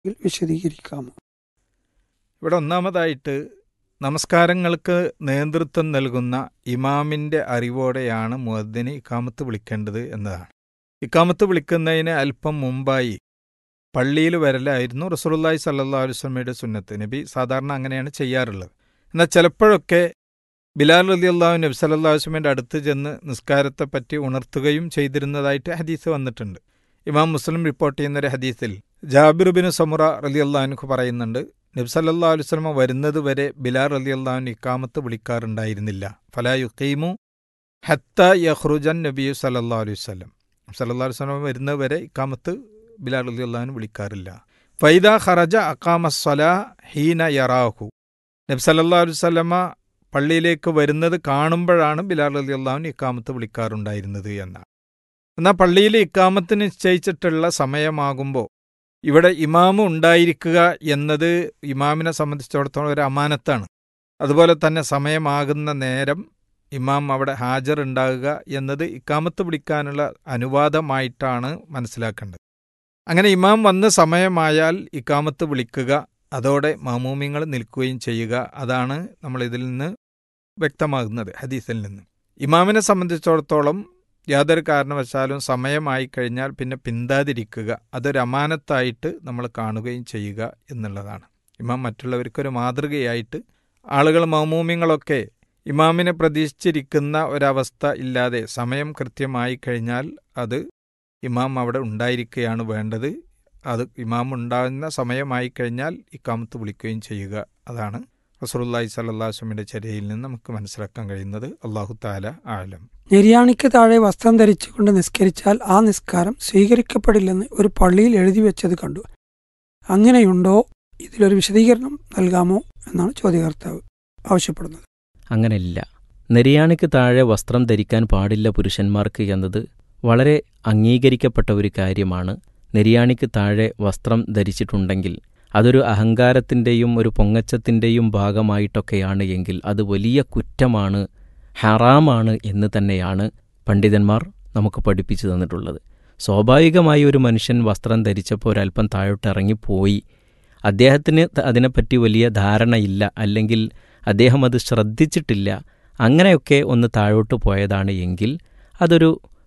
വിശദീകരിക്കാമോ ഇവിടെ ഒന്നാമതായിട്ട് നമസ്കാരങ്ങൾക്ക് നേതൃത്വം നൽകുന്ന ഇമാമിൻ്റെ അറിവോടെയാണ് മുഅദ്ദിന് ഇക്കാമത്ത് വിളിക്കേണ്ടത് എന്നതാണ് ഇക്കാമത്ത് വിളിക്കുന്നതിന് അല്പം മുമ്പായി പള്ളിയിൽ വരലായിരുന്നു റസൂലുള്ളാഹി സല്ലല്ലാഹു അലൈഹി വസല്ലമയുടെ സുന്നത്ത് നബി സാധാരണ അങ്ങനെയാണ് ചെയ്യാറുള്ളത് എന്നാൽ ചിലപ്പോഴൊക്കെ ബിലാൽ റളിയല്ലാഹു നബി സല്ലല്ലാഹു അലൈഹി വസല്ലമയുടെ അടുത്ത് ചെന്ന് നിസ്കാരത്തെപ്പറ്റി ഉണർത്തുകയും ചെയ്തിരുന്നതായിട്ട് ഹദീസ് വന്നിട്ടുണ്ട് ഇമാം മുസ്ലിം റിപ്പോർട്ട് ചെയ്യുന്ന ഒരു ഹദീസിൽ ജാബിർ ബിൻ സമുറ റളിയല്ലാഹു പറയുന്നുണ്ട് നബി സല്ലല്ലാഹു അലൈഹി വസല്ലമ വരുന്നത് വരെ ബിലാൽ റളിയല്ലാഹു ഇക്കാമത്ത് വിളിക്കാറുണ്ടായിരുന്നില്ല ഫലാ യുഖീമു ഹത്ത യഖ്റുജൻ നബി സല്ലല്ലാഹു അലൈഹി വസല്ലം സല്ലല്ലാഹു അലൈഹി വസല്ലമ വരുന്നത് വരെ ഇക്കാമത്ത് ബിലാൽ റളിയല്ലാഹു വിളിക്കാറില്ല ഫൈദ ഖറജ അഖാമ സ്വലാ ഹീന യറാഹു നബി സല്ലല്ലാഹു അലൈഹി വസല്ലമ പള്ളിയിലേക്ക് വരുന്നത് കാണുമ്പോഴാണ് ബിലാൽ റളിയല്ലാഹു ഇക്കാമത്ത് വിളിക്കാറുണ്ടായിരുന്നത് എന്നാണ് എന്നാൽ പള്ളിയിൽ ഇക്കാമത്ത് നിശ്ചയിച്ചിട്ടുള്ള സമയമാകുമ്പോൾ ഇവിടെ ഇമാമ് ഉണ്ടായിരിക്കുക എന്നത് ഇമാമിനെ സംബന്ധിച്ചിടത്തോളം ഒരു അമാനത്താണ് അതുപോലെ തന്നെ സമയമാകുന്ന നേരം ഇമാം അവിടെ ഹാജർ ഉണ്ടാകുക എന്നത് ഇക്കാമത്ത് പിടിക്കാനുള്ള അനുവാദമായിട്ടാണ് മനസ്സിലാക്കേണ്ടത് അങ്ങനെ ഇമാം വന്ന സമയമായാൽ ഇക്കാമത്ത് വിളിക്കുക അതോടെ മാമൂമിങ്ങൾ നിൽക്കുകയും ചെയ്യുക അതാണ് നമ്മൾ ഇതിൽ നിന്ന് വ്യക്തമാകുന്നത് ഹദീസിൽ നിന്ന് ഇമാമിനെ സംബന്ധിച്ചിടത്തോളം യാതൊരു കാരണവശാലും സമയമായി കഴിഞ്ഞാൽ പിന്നെ പിന്താതിരിക്കുക അതൊരു അമാനത്തായിട്ട് നമ്മൾ കാണുകയും ചെയ്യുക എന്നുള്ളതാണ് ഇമാം മറ്റുള്ളവർക്കൊരു മാതൃകയായിട്ട് ആളുകൾ മൗമൂമ്യങ്ങളൊക്കെ ഇമാമിനെ പ്രതീക്ഷിച്ചിരിക്കുന്ന ഒരവസ്ഥ ഇല്ലാതെ സമയം കൃത്യമായി കഴിഞ്ഞാൽ അത് ഇമാം അവിടെ ഉണ്ടായിരിക്കുകയാണ് വേണ്ടത് അത് ഇമാം ഉണ്ടാകുന്ന സമയമായി കഴിഞ്ഞാൽ ഇക്കാമത്ത് വിളിക്കുകയും ചെയ്യുക അതാണ് റസൂലുള്ളാഹി സ്വല്ലല്ലാഹു അലൈഹി ചര്യയിൽ നിന്ന് നമുക്ക് മനസ്സിലാക്കാൻ കഴിയുന്നത് അള്ളാഹു താല ആലം നിര്യാണിക്ക് താഴെ വസ്ത്രം ധരിച്ചുകൊണ്ട് നിസ്കരിച്ചാൽ ആ നിസ്കാരം സ്വീകരിക്കപ്പെടില്ലെന്ന് ഒരു പള്ളിയിൽ എഴുതി വെച്ചത് കണ്ടു അങ്ങനെയുണ്ടോ ഇതിലൊരു വിശദീകരണം നൽകാമോ എന്നാണ് ചോദ്യകർത്താവ് ആവശ്യപ്പെടുന്നത് അങ്ങനെയില്ല നെരിയാണിക്ക് താഴെ വസ്ത്രം ധരിക്കാൻ പാടില്ല പുരുഷന്മാർക്ക് എന്നത് വളരെ അംഗീകരിക്കപ്പെട്ട ഒരു കാര്യമാണ് നെരിയാണിക്ക് താഴെ വസ്ത്രം ധരിച്ചിട്ടുണ്ടെങ്കിൽ അതൊരു അഹങ്കാരത്തിൻ്റെയും ഒരു പൊങ്ങച്ചത്തിൻ്റെയും ഭാഗമായിട്ടൊക്കെയാണ് എങ്കിൽ അത് വലിയ കുറ്റമാണ് ഹറാമാണ് എന്ന് തന്നെയാണ് പണ്ഡിതന്മാർ നമുക്ക് പഠിപ്പിച്ചു തന്നിട്ടുള്ളത് സ്വാഭാവികമായി ഒരു മനുഷ്യൻ വസ്ത്രം ധരിച്ചപ്പോൾ ഒരല്പം താഴോട്ട് ഇറങ്ങിപ്പോയി അദ്ദേഹത്തിന് അതിനെപ്പറ്റി വലിയ ധാരണയില്ല അല്ലെങ്കിൽ അദ്ദേഹം അത് ശ്രദ്ധിച്ചിട്ടില്ല അങ്ങനെയൊക്കെ ഒന്ന് താഴോട്ട് പോയതാണ് എങ്കിൽ അതൊരു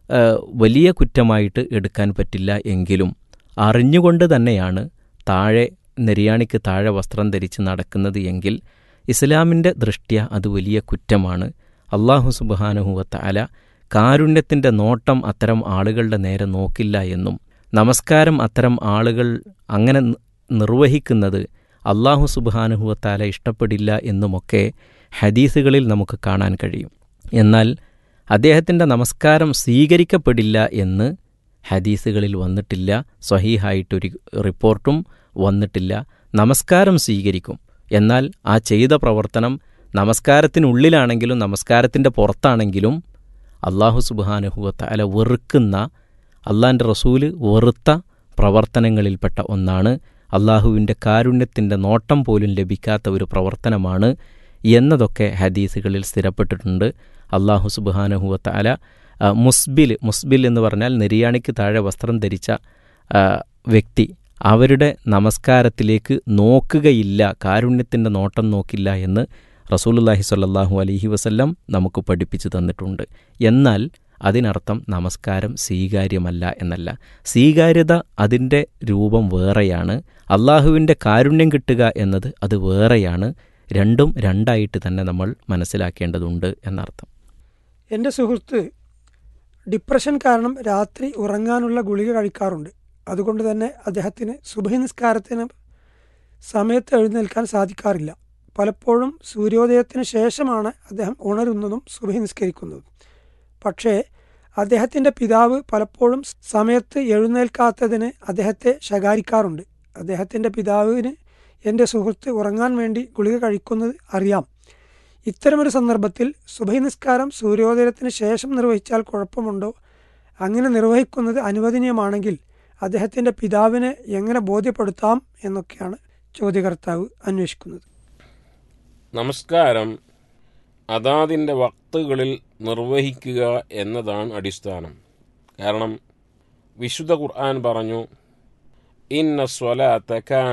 വലിയ കുറ്റമായിട്ട് എടുക്കാൻ പറ്റില്ല എങ്കിലും അറിഞ്ഞുകൊണ്ട് തന്നെയാണ് താഴെ നെരിയാണിക്ക് താഴെ വസ്ത്രം ധരിച്ച് നടക്കുന്നത് എങ്കിൽ ഇസ്ലാമിൻ്റെ ദൃഷ്ട്യ അത് വലിയ കുറ്റമാണ് അള്ളാഹു സുബാനുഹുവത്ത അല കാരുണ്യത്തിൻ്റെ നോട്ടം അത്തരം ആളുകളുടെ നേരെ നോക്കില്ല എന്നും നമസ്കാരം അത്തരം ആളുകൾ അങ്ങനെ നിർവഹിക്കുന്നത് അള്ളാഹു സുബാനുഹുവത്താല ഇഷ്ടപ്പെടില്ല എന്നുമൊക്കെ ഹദീസുകളിൽ നമുക്ക് കാണാൻ കഴിയും എന്നാൽ അദ്ദേഹത്തിൻ്റെ നമസ്കാരം സ്വീകരിക്കപ്പെടില്ല എന്ന് ഹദീസുകളിൽ വന്നിട്ടില്ല സ്വഹീഹായിട്ടൊരു റിപ്പോർട്ടും വന്നിട്ടില്ല നമസ്കാരം സ്വീകരിക്കും എന്നാൽ ആ ചെയ്ത പ്രവർത്തനം നമസ്കാരത്തിനുള്ളിലാണെങ്കിലും നമസ്കാരത്തിൻ്റെ പുറത്താണെങ്കിലും അള്ളാഹു സുബാനുഹുവത്ത അല വെറുക്കുന്ന അള്ളാൻ്റെ റസൂല് വെറുത്ത പ്രവർത്തനങ്ങളിൽപ്പെട്ട ഒന്നാണ് അള്ളാഹുവിൻ്റെ കാരുണ്യത്തിൻ്റെ നോട്ടം പോലും ലഭിക്കാത്ത ഒരു പ്രവർത്തനമാണ് എന്നതൊക്കെ ഹദീസുകളിൽ സ്ഥിരപ്പെട്ടിട്ടുണ്ട് അള്ളാഹു സുബാനുഹുവത്ത അല മുസ്ബിൽ മുസ്ബിൽ എന്ന് പറഞ്ഞാൽ നെരിയാണിക്ക് താഴെ വസ്ത്രം ധരിച്ച വ്യക്തി അവരുടെ നമസ്കാരത്തിലേക്ക് നോക്കുകയില്ല കാരുണ്യത്തിൻ്റെ നോട്ടം നോക്കില്ല എന്ന് റസൂലുല്ലാഹി സ്വല്ലല്ലാഹു അലൈഹി വസല്ലം നമുക്ക് പഠിപ്പിച്ചു തന്നിട്ടുണ്ട് എന്നാൽ അതിനർത്ഥം നമസ്കാരം സ്വീകാര്യമല്ല എന്നല്ല സ്വീകാര്യത അതിൻ്റെ രൂപം വേറെയാണ് അള്ളാഹുവിൻ്റെ കാരുണ്യം കിട്ടുക എന്നത് അത് വേറെയാണ് രണ്ടും രണ്ടായിട്ട് തന്നെ നമ്മൾ മനസ്സിലാക്കേണ്ടതുണ്ട് എന്നർത്ഥം എൻ്റെ സുഹൃത്ത് ഡിപ്രഷൻ കാരണം രാത്രി ഉറങ്ങാനുള്ള ഗുളിക കഴിക്കാറുണ്ട് അതുകൊണ്ട് തന്നെ അദ്ദേഹത്തിന് സുബഹി നിസ്കാരത്തിന് സമയത്ത് എഴുന്നേൽക്കാൻ സാധിക്കാറില്ല പലപ്പോഴും സൂര്യോദയത്തിന് ശേഷമാണ് അദ്ദേഹം ഉണരുന്നതും സുബഹി നിസ്കരിക്കുന്നതും പക്ഷേ അദ്ദേഹത്തിൻ്റെ പിതാവ് പലപ്പോഴും സമയത്ത് എഴുന്നേൽക്കാത്തതിന് അദ്ദേഹത്തെ ശകാരിക്കാറുണ്ട് അദ്ദേഹത്തിൻ്റെ പിതാവിന് എൻ്റെ സുഹൃത്ത് ഉറങ്ങാൻ വേണ്ടി ഗുളിക കഴിക്കുന്നത് അറിയാം ഇത്തരമൊരു സന്ദർഭത്തിൽ സുബഹി നിസ്കാരം സൂര്യോദയത്തിന് ശേഷം നിർവഹിച്ചാൽ കുഴപ്പമുണ്ടോ അങ്ങനെ നിർവഹിക്കുന്നത് അനുവദനീയമാണെങ്കിൽ അദ്ദേഹത്തിൻ്റെ പിതാവിനെ എങ്ങനെ ബോധ്യപ്പെടുത്താം എന്നൊക്കെയാണ് ചോദ്യകർത്താവ് അന്വേഷിക്കുന്നത് നമസ്കാരം അതാതിൻ്റെ വക്തുകളിൽ നിർവഹിക്കുക എന്നതാണ് അടിസ്ഥാനം കാരണം വിശുദ്ധ ഖുർആൻ പറഞ്ഞു ഇന്ന സ്വലാത്ത